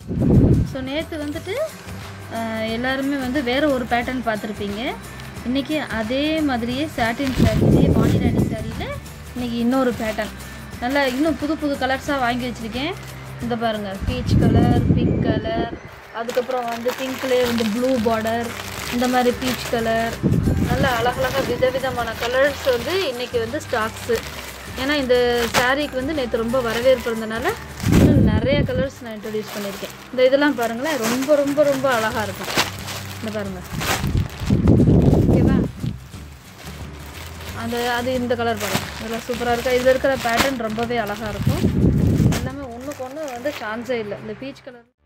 so நேற்று வந்துட்டு அஹ், எல்லாருமே வந்து வேறு ஒரு பேட்டர்ன் பார்த்துருப்பீங்க இன்றைக்கி அதே மாதிரியே சாட்டின் சாரிலே வாணிராணி சாரியில் இன்றைக்கி இன்னொரு பேட்டர்ன் நல்லா இன்னும் புது புது கலர்ஸாக வாங்கி வச்சுருக்கேன் இந்த பாருங்கள் பீச் கலர் பிங்க் கலர் அதுக்கப்புறம் வந்து பிங்க்லேயே வந்து ப்ளூ பார்டர் இந்த மாதிரி பீச் கலர் நல்ல அழகழகாக விதவிதமான கலர்ஸ் வந்து இன்றைக்கி வந்து ஸ்டாக்ஸு ஏன்னா இந்த சாரீக்கு வந்து நேற்று ரொம்ப வரவேற்பு இருந்தனால இன்னும் நிறைய கலர்ஸ் நான் இன்ட்ரடியூஸ் பண்ணியிருக்கேன் இந்த இதெல்லாம் பாருங்களேன் ரொம்ப ரொம்ப ரொம்ப அழகாக இருக்கும் இந்த பாருங்கள் ஓகேவா அது அது இந்த கலர் பாருங்க இதெல்லாம் சூப்பராக இருக்கா இதில் இருக்கிற பேட்டர்ன் ரொம்பவே அழகாக இருக்கும் எல்லாமே ஒன்றுக்கு ஒன்று வந்து சான்ஸே இல்லை இந்த பீச் கலர்